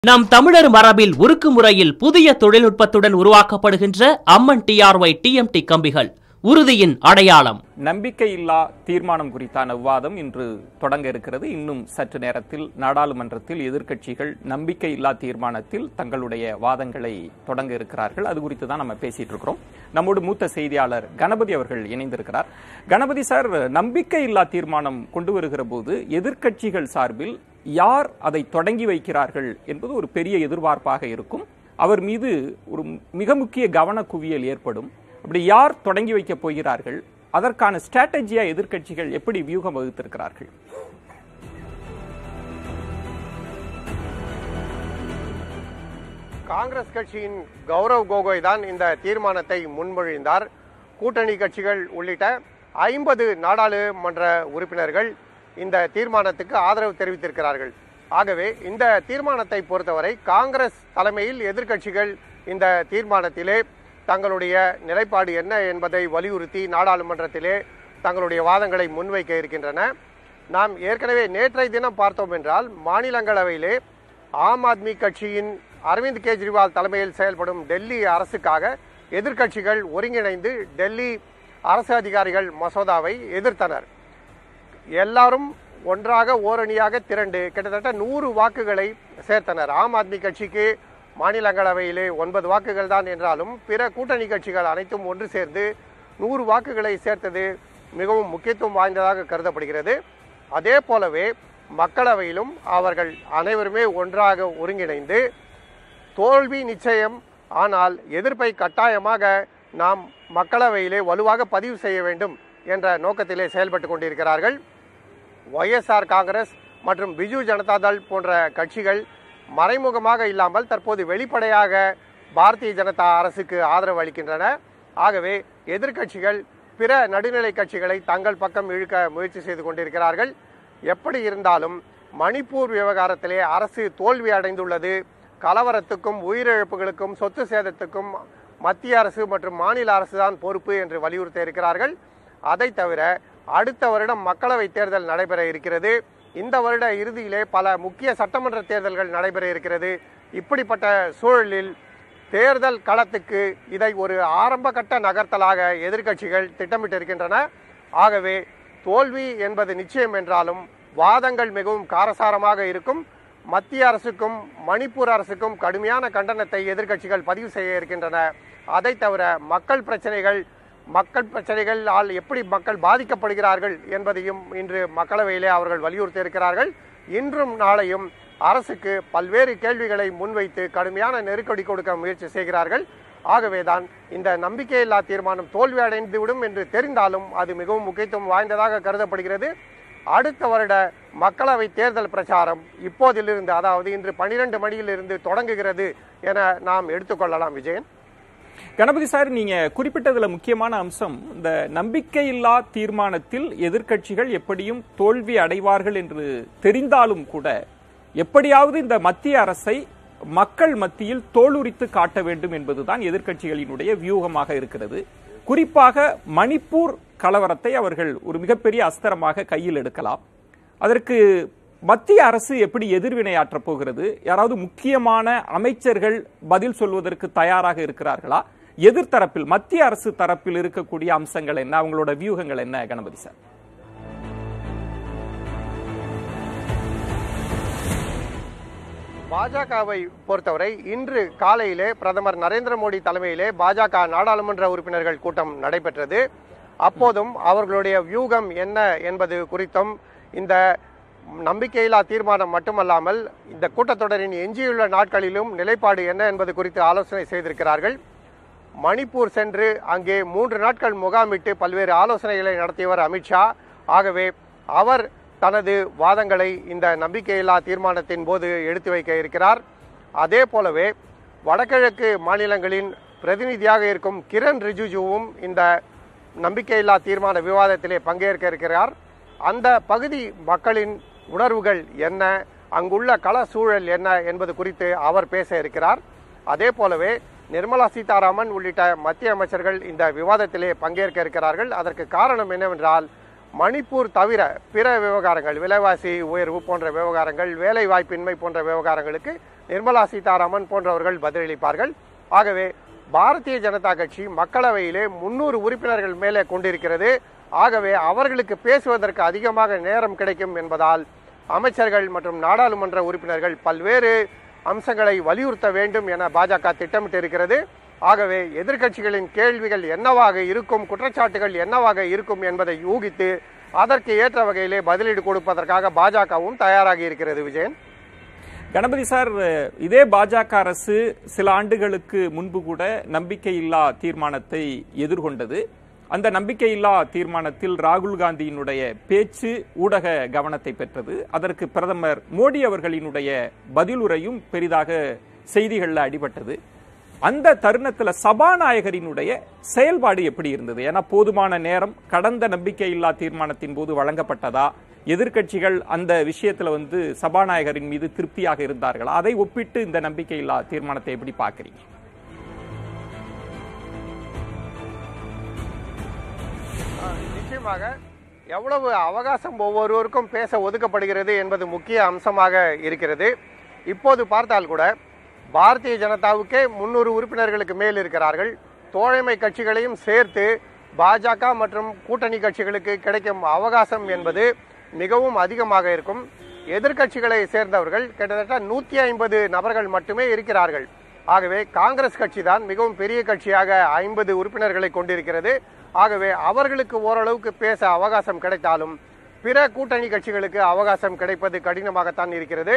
நம் தமிழர் மரபில் உருக்கு முறையில் புதிய தொழில்நுட்பத்துடன் உருவாக்கப்படுகின்ற அம்மன் டிஆர்ஒய் டிஎம்டி கம்பிகள் உறுதியின் அடையாளம் நம்பிக்கையில்லா தீர்மானம் குறித்தான விவாதம் இன்று தொடங்க இருக்கிறது இன்னும் சற்று நேரத்தில் நாடாளுமன்றத்தில் எதிர்க்கட்சிகள் நம்பிக்கையில்லா தீர்மானத்தில் தங்களுடைய வாதங்களை தொடங்க இருக்கிறார்கள் அது குறித்து தான் நம்ம பேசிட்டு இருக்கிறோம் நம்மோடு மூத்த செய்தியாளர் கணபதி அவர்கள் இணைந்திருக்கிறார் கணபதி சார் நம்பிக்கையில்லா தீர்மானம் கொண்டு வருகிற போது எதிர்க்கட்சிகள் சார்பில் யார் அதை தொடங்கி வைக்கிறார்கள் என்பது ஒரு பெரிய எதிர்பார்ப்பாக இருக்கும் அவர் மீது ஒரு மிக முக்கிய கவன குவியல் ஏற்படும் அப்படி யார் தொடங்கி வைக்கப் போகிறார்கள் அதற்கான ஸ்ட்ராட்டஜியா எதிர்க்கட்சிகள் எப்படி வியூகம் வகுத்திருக்கிறார்கள் காங்கிரஸ் கட்சியின் கௌரவ் கோகோய் தான் இந்த தீர்மானத்தை முன்மொழிந்தார் கூட்டணி கட்சிகள் உள்ளிட்ட ஐம்பது நாடாளுமன்ற உறுப்பினர்கள் இந்த தீர்மானத்துக்கு ஆதரவு தெரிவித்திருக்கிறார்கள் ஆகவே இந்த தீர்மானத்தை பொறுத்தவரை காங்கிரஸ் தலைமையில் எதிர்க்கட்சிகள் இந்த தீர்மானத்திலே தங்களுடைய நிலைப்பாடு என்ன என்பதை வலியுறுத்தி நாடாளுமன்றத்திலே தங்களுடைய வாதங்களை முன்வைக்க இருக்கின்றன நாம் ஏற்கனவே நேற்றைய தினம் பார்த்தோம் என்றால் மாநிலங்களவையிலே ஆம் ஆத்மி கட்சியின் அரவிந்த் கெஜ்ரிவால் தலைமையில் செயல்படும் டெல்லி அரசுக்காக எதிர்க்கட்சிகள் ஒருங்கிணைந்து டெல்லி அரசு அதிகாரிகள் மசோதாவை எதிர்த்தனர் எல்லாரும் ஒன்றாக ஓரணியாக திரண்டு கிட்டத்தட்ட நூறு வாக்குகளை சேர்த்தனர் ஆம் ஆத்மி கட்சிக்கு மாநிலங்களவையிலே ஒன்பது வாக்குகள் தான் என்றாலும் பிற கூட்டணி கட்சிகள் அனைத்தும் ஒன்று சேர்ந்து நூறு வாக்குகளை சேர்த்தது மிகவும் முக்கியத்துவம் வாய்ந்ததாக கருதப்படுகிறது அதே போலவே மக்களவையிலும் அவர்கள் அனைவருமே ஒன்றாக ஒருங்கிணைந்து தோல்வி நிச்சயம் ஆனால் எதிர்ப்பை கட்டாயமாக நாம் மக்களவையிலே வலுவாக பதிவு செய்ய வேண்டும் என்ற நோக்கத்திலே செயல்பட்டு கொண்டிருக்கிறார்கள் ஒய்எஸ்ஆர் காங்கிரஸ் மற்றும் பிஜு ஜனதாதள் போன்ற கட்சிகள் மறைமுகமாக இல்லாமல் தற்போது வெளிப்படையாக பாரதிய ஜனதா அரசுக்கு ஆதரவு அளிக்கின்றன ஆகவே எதிர்க்கட்சிகள் பிற நடுநிலை கட்சிகளை தங்கள் பக்கம் இழுக்க முயற்சி செய்து கொண்டிருக்கிறார்கள் எப்படி இருந்தாலும் மணிப்பூர் விவகாரத்திலே அரசு தோல்வி அடைந்துள்ளது கலவரத்துக்கும் உயிரிழப்புகளுக்கும் சொத்து சேதத்துக்கும் மத்திய அரசு மற்றும் மாநில அரசு தான் பொறுப்பு என்று வலியுறுத்த இருக்கிறார்கள் அதை தவிர அடுத்த வருடம் மக்களவை தேர்தல் நடைபெற இருக்கிறது இந்த வருட இறுதியிலே பல முக்கிய சட்டமன்ற தேர்தல்கள் நடைபெற இருக்கிறது இப்படிப்பட்ட சூழலில் தேர்தல் களத்துக்கு இதை ஒரு ஆரம்ப கட்ட நகர்த்தலாக எதிர்க்கட்சிகள் திட்டமிட்டிருக்கின்றன ஆகவே தோல்வி என்பது நிச்சயம் என்றாலும் வாதங்கள் மிகவும் காரசாரமாக இருக்கும் மத்திய அரசுக்கும் மணிப்பூர் அரசுக்கும் கடுமையான கண்டனத்தை எதிர்க்கட்சிகள் பதிவு செய்ய இருக்கின்றன அதை தவிர மக்கள் பிரச்சனைகள் மக்கள் பிரச்சனைகளால் எப்படி மக்கள் பாதிக்கப்படுகிறார்கள் என்பதையும் இன்று மக்களவையிலே அவர்கள் வலியுறுத்தி இருக்கிறார்கள் இன்றும் நாளையும் அரசுக்கு பல்வேறு கேள்விகளை முன்வைத்து கடுமையான நெருக்கடி கொடுக்க முயற்சி செய்கிறார்கள் ஆகவேதான் இந்த நம்பிக்கையில்லா தீர்மானம் தோல்வி அடைந்துவிடும் என்று தெரிந்தாலும் அது மிகவும் முக்கியத்துவம் வாய்ந்ததாக கருதப்படுகிறது அடுத்த வருட மக்களவை தேர்தல் பிரச்சாரம் இப்போதிலிருந்து அதாவது இன்று பனிரெண்டு மணியிலிருந்து தொடங்குகிறது என நாம் எடுத்துக்கொள்ளலாம் விஜயன் கணபதி சார் நீங்க குறிப்பிட்டதுல முக்கியமான அம்சம் இந்த நம்பிக்கையில்லா தீர்மானத்தில் எதிர்க்கட்சிகள் எப்படியும் தோல்வி அடைவார்கள் என்று தெரிந்தாலும் கூட எப்படியாவது இந்த மத்திய அரசை மக்கள் மத்தியில் தோலுரித்து காட்ட வேண்டும் என்பதுதான் எதிர்க்கட்சிகளினுடைய வியூகமாக இருக்கிறது குறிப்பாக மணிப்பூர் கலவரத்தை அவர்கள் ஒரு மிகப்பெரிய அஸ்திரமாக கையில் எடுக்கலாம் அதற்கு மத்திய அரசு எப்படி எதிர்வினையாற்றப் போகிறது யாராவது முக்கியமான அமைச்சர்கள் பதில் சொல்வதற்கு தயாராக இருக்கிறார்களா எதிர்த்தரப்பில் மத்திய அரசு தரப்பில் இருக்கக்கூடிய அம்சங்கள் என்ன அவங்களோட வியூகங்கள் என்ன கணபதி சார் பாஜகவை பொறுத்தவரை இன்று காலையிலே பிரதமர் நரேந்திர மோடி தலைமையிலே பாஜக நாடாளுமன்ற உறுப்பினர்கள் கூட்டம் நடைபெற்றது அப்போதும் அவர்களுடைய வியூகம் என்ன என்பது குறித்தும் இந்த நம்பிக்கையில்லா தீர்மானம் மட்டுமல்லாமல் இந்த கூட்டத்தொடரின் எஞ்சியுள்ள நாட்களிலும் நிலைப்பாடு என்ன என்பது குறித்து ஆலோசனை செய்திருக்கிறார்கள் மணிப்பூர் சென்று அங்கே மூன்று நாட்கள் முகாமிட்டு பல்வேறு ஆலோசனைகளை நடத்தியவர் அமித்ஷா ஆகவே அவர் தனது வாதங்களை இந்த நம்பிக்கையில்லா தீர்மானத்தின் போது எடுத்து வைக்க இருக்கிறார் அதே போலவே வடகிழக்கு மாநிலங்களின் பிரதிநிதியாக இருக்கும் கிரண் ரிஜிஜுவும் இந்த நம்பிக்கையில்லா தீர்மான விவாதத்திலே பங்கேற்க இருக்கிறார் அந்த பகுதி மக்களின் உணர்வுகள் என்ன அங்குள்ள கள சூழல் என்ன என்பது குறித்து அவர் பேச இருக்கிறார் அதே போலவே நிர்மலா சீதாராமன் உள்ளிட்ட மத்திய அமைச்சர்கள் இந்த விவாதத்திலே பங்கேற்க இருக்கிறார்கள் அதற்கு காரணம் என்னவென்றால் மணிப்பூர் தவிர பிற விவகாரங்கள் விலைவாசி உயர்வு போன்ற விவகாரங்கள் வேலை வாய்ப்பின்மை போன்ற விவகாரங்களுக்கு நிர்மலா சீதாராமன் போன்றவர்கள் பதிலளிப்பார்கள் ஆகவே பாரதிய ஜனதா கட்சி மக்களவையிலே முன்னூறு உறுப்பினர்கள் மேலே கொண்டிருக்கிறது ஆகவே அவர்களுக்கு பேசுவதற்கு அதிகமாக நேரம் கிடைக்கும் என்பதால் அமைச்சர்கள் மற்றும் நாடாளுமன்ற உறுப்பினர்கள் பல்வேறு அம்சங்களை வலியுறுத்த வேண்டும் என பாஜக திட்டமிட்டிருக்கிறது ஆகவே எதிர்க்கட்சிகளின் கேள்விகள் என்னவாக இருக்கும் குற்றச்சாட்டுகள் என்னவாக இருக்கும் என்பதை யூகித்து அதற்கு ஏற்ற வகையிலே பதிலீடு கொடுப்பதற்காக பாஜகவும் தயாராகி இருக்கிறது விஜயன் கணபதி சார் இதே பாஜக அரசு சில ஆண்டுகளுக்கு முன்பு கூட நம்பிக்கையில்லா தீர்மானத்தை எதிர்கொண்டது அந்த நம்பிக்கையில்லா தீர்மானத்தில் ராகுல் காந்தியினுடைய பேச்சு ஊடக கவனத்தை பெற்றது அதற்கு பிரதமர் மோடி அவர்களினுடைய பதிலுரையும் பெரிதாக செய்திகளில் அடிபட்டது அந்த தருணத்துல சபாநாயகரினுடைய செயல்பாடு எப்படி இருந்தது ஏன்னா போதுமான நேரம் கடந்த நம்பிக்கையில்லா தீர்மானத்தின் போது வழங்கப்பட்டதா எதிர்க்கட்சிகள் அந்த விஷயத்துல வந்து சபாநாயகரின் மீது திருப்தியாக இருந்தார்களா அதை ஒப்பிட்டு இந்த நம்பிக்கையில்லா தீர்மானத்தை எப்படி பார்க்கறீங்க நிச்சயமாக எவ்வளவு அவகாசம் ஒவ்வொருவருக்கும் பேச ஒதுக்கப்படுகிறது என்பது முக்கிய அம்சமாக இருக்கிறது இப்போது பார்த்தால் கூட பாரதிய ஜனதாவுக்கே முன்னூறு உறுப்பினர்களுக்கு மேல் இருக்கிறார்கள் தோழமை கட்சிகளையும் சேர்த்து பாஜக மற்றும் கூட்டணி கட்சிகளுக்கு கிடைக்கும் அவகாசம் என்பது மிகவும் அதிகமாக இருக்கும் எதிர்க்கட்சிகளை சேர்ந்தவர்கள் கிட்டத்தட்ட நூற்றி ஐம்பது நபர்கள் மட்டுமே இருக்கிறார்கள் ஆகவே காங்கிரஸ் கட்சி தான் மிகவும் பெரிய கட்சியாக ஐம்பது உறுப்பினர்களை கொண்டிருக்கிறது ஆகவே அவர்களுக்கு ஓரளவுக்கு பேச அவகாசம் கிடைத்தாலும் பிற கூட்டணி கட்சிகளுக்கு அவகாசம் கிடைப்பது கடினமாகத்தான் இருக்கிறது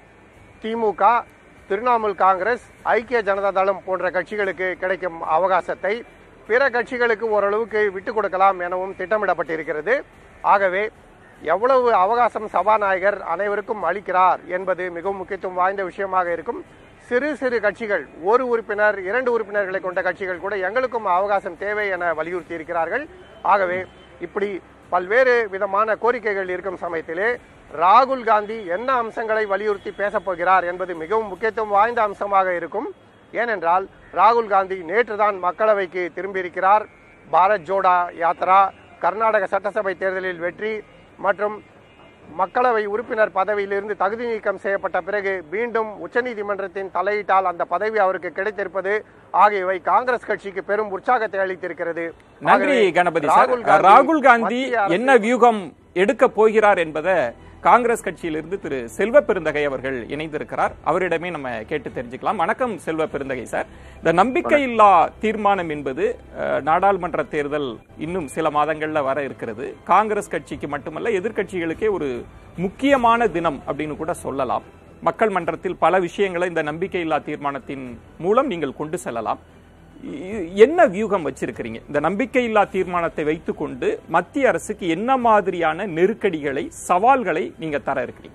திமுக திரிணாமுல் காங்கிரஸ் ஐக்கிய ஜனதா தளம் போன்ற கட்சிகளுக்கு கிடைக்கும் அவகாசத்தை பிற கட்சிகளுக்கு ஓரளவுக்கு விட்டுக் கொடுக்கலாம் எனவும் திட்டமிடப்பட்டிருக்கிறது ஆகவே எவ்வளவு அவகாசம் சபாநாயகர் அனைவருக்கும் அளிக்கிறார் என்பது மிகவும் முக்கியத்துவம் வாய்ந்த விஷயமாக இருக்கும் சிறு சிறு கட்சிகள் ஒரு உறுப்பினர் இரண்டு உறுப்பினர்களை கொண்ட கட்சிகள் கூட எங்களுக்கும் அவகாசம் தேவை என வலியுறுத்தி இருக்கிறார்கள் ஆகவே இப்படி பல்வேறு விதமான கோரிக்கைகள் இருக்கும் சமயத்திலே ராகுல் காந்தி என்ன அம்சங்களை வலியுறுத்தி பேசப் போகிறார் என்பது மிகவும் முக்கியத்துவம் வாய்ந்த அம்சமாக இருக்கும் ஏனென்றால் ராகுல் காந்தி நேற்றுதான் மக்களவைக்கு திரும்பியிருக்கிறார் பாரத் ஜோடா யாத்ரா கர்நாடக சட்டசபை தேர்தலில் வெற்றி மற்றும் மக்களவை உறுப்பினர் பதவியிலிருந்து தகுதி நீக்கம் செய்யப்பட்ட பிறகு மீண்டும் உச்சநீதிமன்றத்தின் தலையீட்டால் அந்த பதவி அவருக்கு கிடைத்திருப்பது ஆகியவை காங்கிரஸ் கட்சிக்கு பெரும் உற்சாகத்தை அளித்திருக்கிறது நன்றி ஆகவே கணபதி சார் ராகுல் காந்தி மத்திய அரசு- என்ன வியூகம் எடுக்க போகிறார் என்பதை காங்கிரஸ் கட்சியிலிருந்து திரு செல்வ பெருந்தகை அவர்கள் இணைந்திருக்கிறார் அவரிடமே நம்ம கேட்டு தெரிஞ்சுக்கலாம் வணக்கம் செல்வ பெருந்தகை சார் இந்த நம்பிக்கையில்லா தீர்மானம் என்பது அஹ், நாடாளுமன்ற தேர்தல் இன்னும் சில மாதங்கள்ல வர இருக்கிறது காங்கிரஸ் கட்சிக்கு மட்டுமல்ல எதிர்க்கட்சிகளுக்கே ஒரு முக்கியமான தினம் அப்படின்னு கூட சொல்லலாம் மக்கள் மன்றத்தில் பல விஷயங்களை இந்த நம்பிக்கையில்லா தீர்மானத்தின் மூலம் நீங்கள் கொண்டு செல்லலாம் இ- என்ன வியூகம் வச்சிருக்கிறீங்க இந்த நம்பிக்கையில்லா தீர்மானத்தை வைத்துக்கொண்டு மத்திய அரசுக்கு என்ன மாதிரியான நெருக்கடிகளை சவால்களை நீங்க தர இருக்கிறீங்க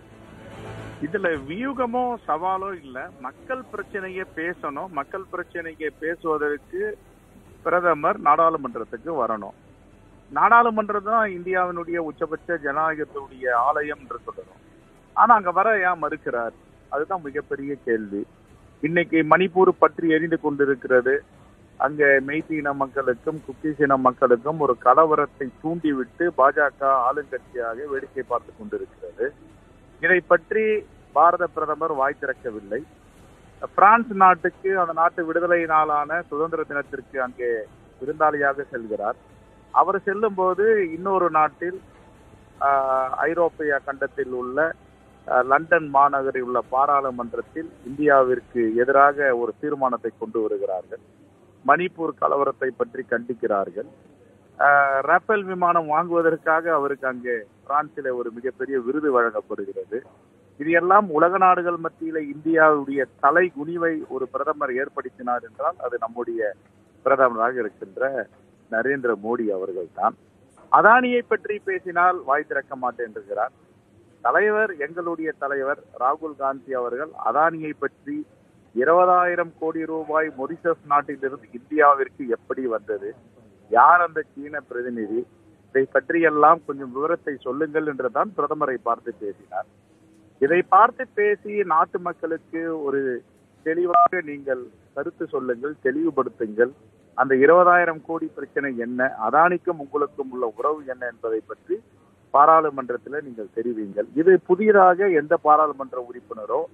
இதுல வியூகமோ சவாலோ இல்ல மக்கள் பிரச்சனையை பேசணும் மக்கள் பிரச்சனையை பேசுவதற்கு பிரதமர் நாடாளுமன்றத்துக்கு வரணும் நாடாளுமன்றம் தான் இந்தியாவினுடைய உச்சபட்ச ஜனநாயகத்தினுடைய ஆலயம் என்று சொல்லணும் ஆனா அங்க வர ஏன் மறுக்கிறார் அதுதான் மிகப்பெரிய கேள்வி இன்னைக்கு மணிப்பூர் பற்றி எரிந்து கொண்டிருக்கிறது அங்க மெய்தீன மக்களுக்கும் குக்கீசின மக்களுக்கும் ஒரு கலவரத்தை தூண்டிவிட்டு பாஜக ஆளுங்கட்சியாக வேடிக்கை பார்த்து கொண்டிருக்கிறது இதை பற்றி பாரத பிரதமர் வாய் திறக்கவில்லை பிரான்ஸ் நாட்டுக்கு அந்த நாட்டு விடுதலை நாளான சுதந்திர தினத்திற்கு அங்கே விருந்தாளியாக செல்கிறார் அவர் செல்லும் போது இன்னொரு நாட்டில் ஆஹ், ஐரோப்பிய கண்டத்தில் உள்ள ஆஹ், லண்டன் மாநகரில் உள்ள பாராளுமன்றத்தில் இந்தியாவிற்கு எதிராக ஒரு தீர்மானத்தை கொண்டு வருகிறார்கள் மணிப்பூர் கலவரத்தை பற்றி கண்டிக்கிறார்கள் ஆஹ், ரஃபேல் விமானம் வாங்குவதற்காக அவருக்கு அங்கே பிரான்சிலே ஒரு மிகப்பெரிய விருது வழங்கப்படுகிறது இது எல்லாம் உலக நாடுகள் மத்தியில இந்தியாவுடைய தலை குனிவை ஒரு பிரதமர் ஏற்படுத்தினார் என்றால் அது நம்முடைய பிரதமராக இருக்கின்ற நரேந்திர மோடி அவர்கள்தான் அதானியை பற்றி பேசினால் வாய் திறக்க மாட்டேன் என்கிறார் தலைவர் எங்களுடைய தலைவர் ராகுல் காந்தி அவர்கள் அதானியை பற்றி இருபதாயிரம் கோடி ரூபாய் மொரிஷஸ் நாட்டிலிருந்து இந்தியாவிற்கு எப்படி வந்தது யார் அந்த சீன பிரதிநிதி இதை பற்றியெல்லாம் கொஞ்சம் விவரத்தை சொல்லுங்கள் என்றுதான் பிரதமரை பார்த்து பேசினார் இதை பார்த்து பேசி நாட்டு மக்களுக்கு ஒரு தெளிவாக நீங்கள் கருத்து சொல்லுங்கள் தெளிவுபடுத்துங்கள் அந்த இருபதாயிரம் கோடி பிரச்சனை என்ன அதானிக்கும் உங்களுக்கும் உள்ள உறவு என்ன என்பதை பற்றி பாராளுமன்றத்தில் நீங்கள் தெரிவிங்கள் இது புதிதாக எந்த பாராளுமன்ற உறுப்பினரோ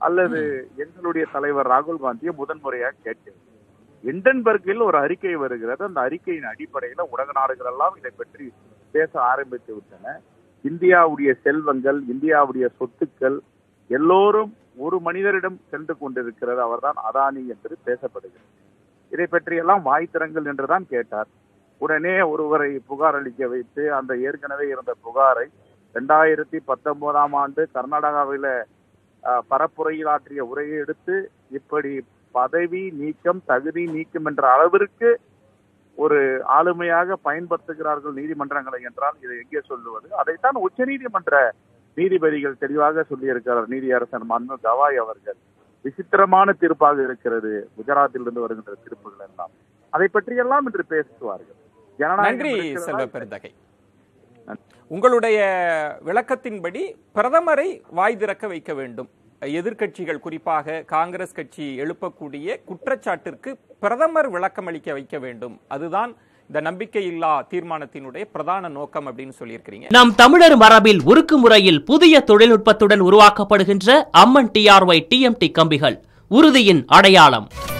அல்லது எங்களுடைய தலைவர் ராகுல் காந்தியை முதன்முறையாக கேட்கிறது இண்டன்பர்கில் ஒரு அறிக்கை வருகிறது அந்த அறிக்கையின் அடிப்படையில உலக நாடுகள் எல்லாம் இதை பற்றி பேச ஆரம்பித்து விட்டன இந்தியாவுடைய செல்வங்கள் இந்தியாவுடைய சொத்துக்கள் எல்லோரும் ஒரு மனிதரிடம் சென்று கொண்டிருக்கிறது அவர்தான் அதானி என்று பேசப்படுகிறது இதை பற்றியெல்லாம் வாய் திறங்கள் என்றுதான் கேட்டார் உடனே ஒருவரை புகார் அளிக்க வைத்து அந்த ஏற்கனவே இருந்த புகாரை ரெண்டாயிரத்தி பத்தொன்பதாம் ஆண்டு கர்நாடகாவில அஹ், பரப்புரையில் ஆற்றிய உரையை எடுத்து இப்படி பதவி நீக்கம் தகுதி நீக்கம் என்ற அளவிற்கு ஒரு ஆளுமையாக பயன்படுத்துகிறார்கள் நீதிமன்றங்களை என்றால் இதை எங்கே சொல்லுவது அதைத்தான் உச்சநீதிமன்ற நீதிபதிகள் தெளிவாக சொல்லியிருக்கிறார் நீதியரசர் மன்னு கவாய் அவர்கள் விசித்திரமான தீர்ப்பாக இருக்கிறது குஜராத்தில் இருந்து வருகின்ற தீர்ப்புகள் எல்லாம் அதை பற்றியெல்லாம் இன்று பேசுவார்கள் ஜனநாயகம் நன்றி இருக்கிறதா? செல்வ பெருந்தகை உங்களுடைய விளக்கத்தின்படி பிரதமரை வாய் திறக்க வைக்க வேண்டும் எதிர்க்கட்சிகள் குறிப்பாக காங்கிரஸ் கட்சி எழுப்பக்கூடிய குற்றச்சாட்டிற்கு பிரதமர் விளக்கம் அளிக்க வைக்க வேண்டும் அதுதான் இந்த நம்பிக்கையில்லா தீர்மானத்தினுடைய பிரதான நோக்கம் அப்படின்னு சொல்லியிருக்கிறீங்க நம் தமிழர் மரபில் உருக்கு முறையில் புதிய தொழில்நுட்பத்துடன் உருவாக்கப்படுகின்ற அம்மன் டிஆர்ஒய் டிஎம்டி கம்பிகள் உறுதியின் அடையாளம்